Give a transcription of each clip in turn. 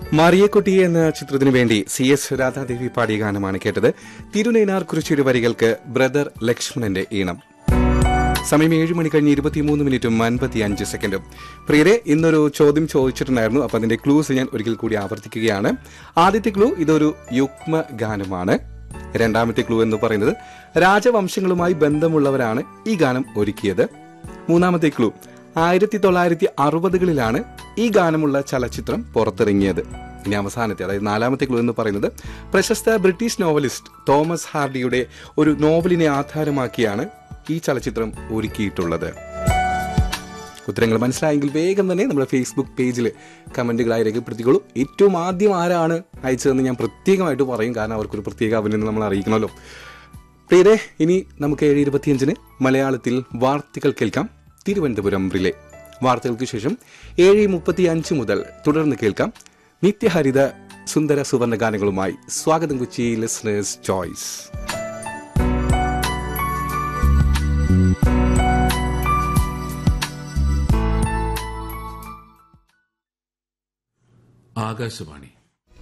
മറിയക്കുട്ടി എന്ന ചിത്രത്തിനു വേണ്ടി സി എസ് രാധാദേവി പാടിയ ഗാനമാണ് കേട്ടത് തിരുനൈനാർ കുറിച്ചൊരു വരികൾക്ക് ബ്രദർ ലക്ഷ്മണന്റെ ഈണം സമയം ഏഴ് മണി കഴിഞ്ഞ് ഇരുപത്തിമൂന്ന് മിനിറ്റും അൻപത്തി അഞ്ച് സെക്കൻഡും പ്രിയരെ ഇന്നൊരു ചോദ്യം ചോദിച്ചിട്ടുണ്ടായിരുന്നു അപ്പൊ അതിന്റെ ക്ലൂസ് ഞാൻ ഒരിക്കൽ കൂടി ആവർത്തിക്കുകയാണ് ആദ്യത്തെ ക്ലൂ ഇതൊരു യുഗ്മ ഗാനമാണ് രണ്ടാമത്തെ ക്ലൂ എന്ന് പറയുന്നത് രാജവംശങ്ങളുമായി ബന്ധമുള്ളവരാണ് ഈ ഗാനം ഒരുക്കിയത് മൂന്നാമത്തെ ക്ലൂ ആയിരത്തി തൊള്ളായിരത്തി അറുപതുകളിലാണ് ഈ ഗാനമുള്ള ചലച്ചിത്രം പുറത്തിറങ്ങിയത് ഇനി അവസാനത്തെ അതായത് നാലാമത്തെ ക്ലൂ എന്ന് പറയുന്നത് പ്രശസ്ത ബ്രിട്ടീഷ് നോവലിസ്റ്റ് തോമസ് ഹാർഡിയുടെ ഒരു നോവലിനെ ആധാരമാക്കിയാണ് ഈ ചലച്ചിത്രം ഒരുക്കിയിട്ടുള്ളത് ഉത്തരങ്ങൾ മനസ്സിലായെങ്കിൽ വേഗം തന്നെ നമ്മുടെ ഫേസ്ബുക്ക് പേജിൽ കമന്റുകളായി രേഖപ്പെടുത്തിക്കോളൂ ഏറ്റവും ആദ്യം ആരാണ് അയച്ചതെന്ന് ഞാൻ പ്രത്യേകമായിട്ട് പറയും കാരണം അവർക്കൊരു പ്രത്യേക അഭിനന്ദനം നമ്മൾ അറിയിക്കണമല്ലോ പ്രിയരെ ഇനി നമുക്ക് ഏഴ് ഇരുപത്തിയഞ്ചിന് മലയാളത്തിൽ വാർത്തകൾ കേൾക്കാം തിരുവനന്തപുരം റിലേ വാർത്തകൾക്ക് ശേഷം ഏഴ് മുപ്പത്തി അഞ്ച് മുതൽ തുടർന്ന് കേൾക്കാം നിത്യഹരിത സുന്ദര സുവർണ ഗാനങ്ങളുമായി സ്വാഗതം കൊച്ചി ലിസ്ണേഴ്സ് ചോയ്സ് ആകാശവാണി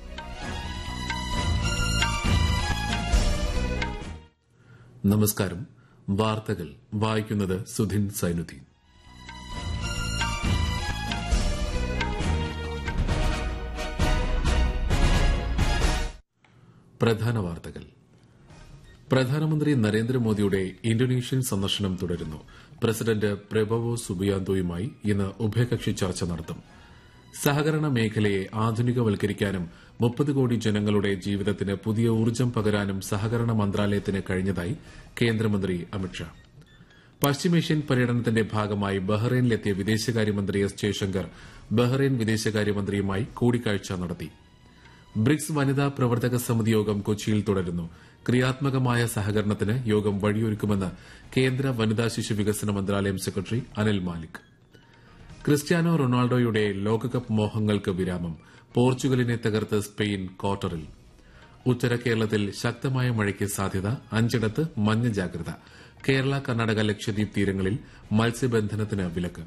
നമസ്കാരം വാർത്തകൾ വായിക്കുന്നത് സുധിൻ സൈനുദ്ദീൻ പ്രധാന വാർത്തകൾ പ്രധാനമന്ത്രി നരേന്ദ്രമോദിയുടെ ഇന്തോനേഷ്യൻ സന്ദർശനം തുടരുന്നു പ്രസിഡന്റ് പ്രബവോ സുബിയാന്തോയുമായി ഇന്ന് ഉഭയകക്ഷി ചർച്ച നടത്തും സഹകരണ മേഖലയെ ആധുനികവൽക്കരിക്കാനും മുപ്പത് കോടി ജനങ്ങളുടെ ജീവിതത്തിന് പുതിയ ഊർജ്ജം പകരാനും സഹകരണ മന്ത്രാലയത്തിന് കഴിഞ്ഞതായി കേന്ദ്രമന്ത്രി അമിത്ഷാ പശ്ചിമേഷ്യൻ പര്യടനത്തിന്റെ ഭാഗമായി ബഹ്റൈനിലെത്തിയ വിദേശകാര്യമന്ത്രി എസ് ജയശങ്കർ ബഹ്റൈൻ വിദേശകാര്യമന്ത്രിയുമായി കൂടിക്കാഴ്ച നടത്തി ബ്രിക്സ് വനിതാ പ്രവർത്തക സമിതി യോഗം കൊച്ചിയിൽ തുടരുന്നു ക്രിയാത്മകമായ സഹകരണത്തിന് യോഗം വഴിയൊരുക്കുമെന്ന് കേന്ദ്ര വനിതാ ശിശു വികസന മന്ത്രാലയം സെക്രട്ടറി അനിൽ മാലിക് ക്രിസ്ത്യാനോ റൊണാൾഡോയുടെ ലോകകപ്പ് മോഹങ്ങൾക്ക് വിരാമം പോർച്ചുഗലിനെ തകർത്ത് സ്പെയിൻ ക്വാർട്ടറിൽ ഉത്തര കേരളത്തിൽ ശക്തമായ മഴയ്ക്ക് സാധ്യത അഞ്ചിടത്ത് മഞ്ഞ ജാഗ്രത കേരള കർണാടക ലക്ഷദ്വീപ് തീരങ്ങളിൽ മത്സ്യബന്ധനത്തിന് വിലക്ക്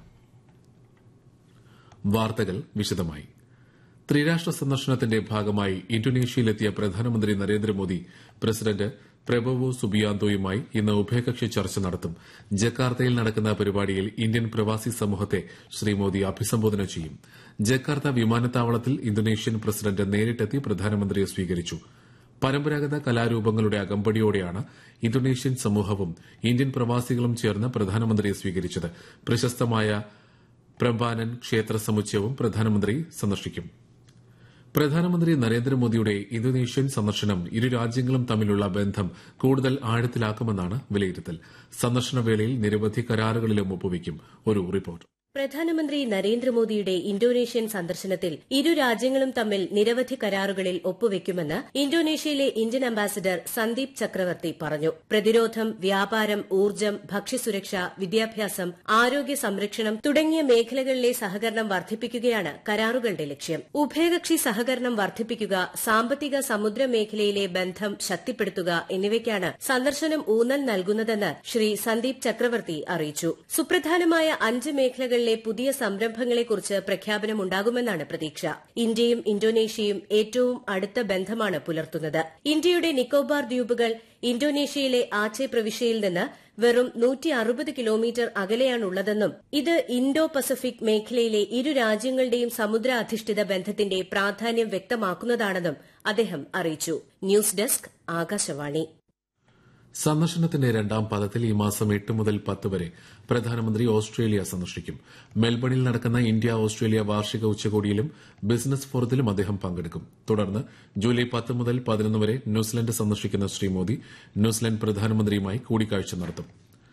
വാർത്തകൾ വിശദമായി ത്രിരാഷ്ട്ര സന്ദർശനത്തിന്റെ ഭാഗമായി ഇന്തോനേഷ്യയിലെത്തിയ പ്രധാനമന്ത്രി നരേന്ദ്രമോദി പ്രസിഡന്റ് പ്രബവോ സുബിയാന്തോയുമായി ഇന്ന് ഉഭയകക്ഷി ചർച്ച നടത്തും ജക്കാർത്തയിൽ നടക്കുന്ന പരിപാടിയിൽ ഇന്ത്യൻ പ്രവാസി സമൂഹത്തെ ശ്രീ മോദി അഭിസംബോധന ചെയ്യും ജക്കാർത്ത വിമാനത്താവളത്തിൽ ഇന്തോനേഷ്യൻ പ്രസിഡന്റ് നേരിട്ടെത്തി പ്രധാനമന്ത്രിയെ സ്വീകരിച്ചു പരമ്പരാഗത കലാരൂപങ്ങളുടെ അകമ്പടിയോടെയാണ് ഇന്തോനേഷ്യൻ സമൂഹവും ഇന്ത്യൻ പ്രവാസികളും ചേർന്ന് പ്രധാനമന്ത്രിയെ സ്വീകരിച്ചത് പ്രശസ്തമായ പ്രംബാനൻ ക്ഷേത്ര സമുച്ചയവും പ്രധാനമന്ത്രി സന്ദർശിക്കും പ്രധാനമന്ത്രി നരേന്ദ്രമോദിയുടെ ഇന്തോനേഷ്യൻ സന്ദർശനം ഇരു രാജ്യങ്ങളും തമ്മിലുള്ള ബന്ധം കൂടുതൽ ആഴത്തിലാക്കുമെന്നാണ് വിലയിരുത്തൽ സന്ദർശനവേളയിൽ നിരവധി കരാറുകളിലും ഒപ്പുവയ്ക്കും ഒരു റിപ്പോർട്ട് പ്രധാനമന്ത്രി നരേന്ദ്രമോദിയുടെ ഇന്തോനേഷ്യൻ സന്ദർശനത്തിൽ ഇരു രാജ്യങ്ങളും തമ്മിൽ നിരവധി കരാറുകളിൽ ഒപ്പുവെക്കുമെന്ന് ഇന്തോനേഷ്യയിലെ ഇന്ത്യൻ അംബാസിഡർ സന്ദീപ് ചക്രവർത്തി പറഞ്ഞു പ്രതിരോധം വ്യാപാരം ഊർജ്ജം ഭക്ഷ്യസുരക്ഷ വിദ്യാഭ്യാസം ആരോഗ്യ സംരക്ഷണം തുടങ്ങിയ മേഖലകളിലെ സഹകരണം വർദ്ധിപ്പിക്കുകയാണ് കരാറുകളുടെ ലക്ഷ്യം ഉഭയകക്ഷി സഹകരണം വർദ്ധിപ്പിക്കുക സാമ്പത്തിക സമുദ്ര മേഖലയിലെ ബന്ധം ശക്തിപ്പെടുത്തുക എന്നിവയ്ക്കാണ് സന്ദർശനം ഊന്നൽ നൽകുന്നതെന്ന് ശ്രീ സന്ദീപ് ചക്രവർത്തി അറിയിച്ചു സുപ്രധാനമായ അഞ്ച് മേഖലകൾ മേഖലകളിലെ പുതിയ സംരംഭങ്ങളെക്കുറിച്ച് പ്രഖ്യാപനമുണ്ടാകുമെന്നാണ് പ്രതീക്ഷ ഇന്ത്യയും ഇന്തോനേഷ്യയും ഏറ്റവും അടുത്ത ബന്ധമാണ് പുലർത്തുന്നത് ഇന്ത്യയുടെ നിക്കോബാർ ദ്വീപുകൾ ഇന്തോനേഷ്യയിലെ ആച്ചെ പ്രവിശ്യയിൽ നിന്ന് വെറും നൂറ്റി അറുപത് കിലോമീറ്റർ അകലെയാണുള്ളതെന്നും ഇത് ഇന്തോ പസഫിക് മേഖലയിലെ ഇരു രാജ്യങ്ങളുടെയും സമുദ്ര അധിഷ്ഠിത ബന്ധത്തിന്റെ പ്രാധാന്യം വ്യക്തമാക്കുന്നതാണെന്നും അദ്ദേഹം അറിയിച്ചു ന്യൂസ് ഡെസ്ക് ആകാശവാണി സന്ദർശനത്തിന്റെ രണ്ടാം പദത്തിൽ ഈ മാസം എട്ട് മുതൽ പത്ത് വരെ പ്രധാനമന്ത്രി ഓസ്ട്രേലിയ സന്ദർശിക്കും മെൽബണിൽ നടക്കുന്ന ഇന്ത്യ ഓസ്ട്രേലിയ വാർഷിക ഉച്ചകോടിയിലും ബിസിനസ് ഫോറത്തിലും അദ്ദേഹം പങ്കെടുക്കും തുടർന്ന് ജൂലൈ പത്ത് മുതൽ പതിനൊന്ന് വരെ ന്യൂസിലൻഡ് സന്ദർശിക്കുന്ന ശ്രീ മോദി ന്യൂസിലൻഡ് പ്രധാനമന്ത്രിയുമായി കൂടിക്കാഴ്ച നടത്തും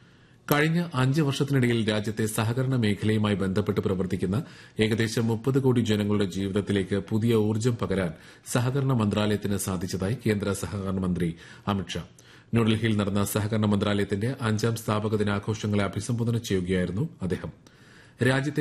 കഴിഞ്ഞ അഞ്ച് വർഷത്തിനിടയിൽ രാജ്യത്തെ സഹകരണ മേഖലയുമായി ബന്ധപ്പെട്ട് പ്രവർത്തിക്കുന്ന ഏകദേശം മുപ്പത് കോടി ജനങ്ങളുടെ ജീവിതത്തിലേക്ക് പുതിയ ഊർജ്ജം പകരാൻ സഹകരണ മന്ത്രാലയത്തിന് സാധിച്ചതായി കേന്ദ്ര സഹകരണ മന്ത്രി അമിത്ഷാ ന്യൂഡൽഹിയിൽ നടന്ന സഹകരണ മന്ത്രാലയത്തിന്റെ അഞ്ചാം സ്ഥാപക ദിനാഘോഷങ്ങളെ അഭിസംബോധന ചെയ്യുകയായിരുന്നു അദ്ദേഹം രാജ്യത്തെ